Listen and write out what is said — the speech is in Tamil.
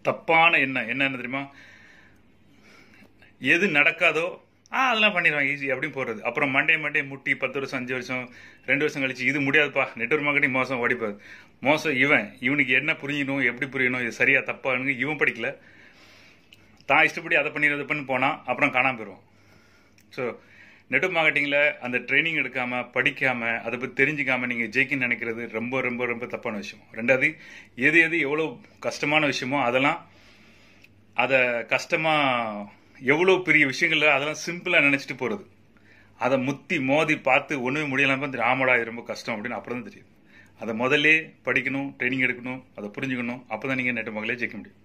தப்பான எண்ணம் என்னன்னு தெரியுமா எது நடக்காதோ ஆ அதெல்லாம் பண்ணிடுவாங்க ஈஸி அப்படின்னு போகிறது அப்புறம் மண்டே மண்டே முட்டி பத்து வருஷம் அஞ்சு வருஷம் ரெண்டு வருஷம் கழிச்சு இது முடியாதுப்பா நெட்வொர்க் மார்க்கெட்டிங் மோசம் ஓடிப்பாது மோசம் இவன் இவனுக்கு என்ன புரியணும் எப்படி புரியணும் இது சரியா தப்பான்னு இவன் படிக்கல தான் இஷ்டப்படி அதை பண்ணி இதை பண்ணி போனால் அப்புறம் காணாம போயிடுவான் ஸோ நெட்வொர்க் மார்க்கெட்டிங்கில் அந்த ட்ரைனிங் எடுக்காமல் படிக்காமல் அதை பற்றி தெரிஞ்சுக்காமல் நீங்கள் ஜெயிக்கணும்னு நினைக்கிறது ரொம்ப ரொம்ப ரொம்ப தப்பான விஷயம் ரெண்டாவது எது எது எவ்வளோ கஷ்டமான விஷயமோ அதெல்லாம் அதை கஷ்டமாக எவ்வளோ பெரிய விஷயங்கள்ல அதெல்லாம் சிம்பிளாக நினச்சிட்டு போகிறது அதை முத்தி மோதி பார்த்து ஒன்றுமே முடியலாம தெரியும் ஆமாடா இது ரொம்ப கஷ்டம் அப்படின்னு அப்புறம் தான் தெரியும் அதை முதல்ல படிக்கணும் ட்ரைனிங் எடுக்கணும் அதை புரிஞ்சுக்கணும் அப்போ தான் நீங்கள் நெட்டு மகளே ஜெயிக்க முடியும்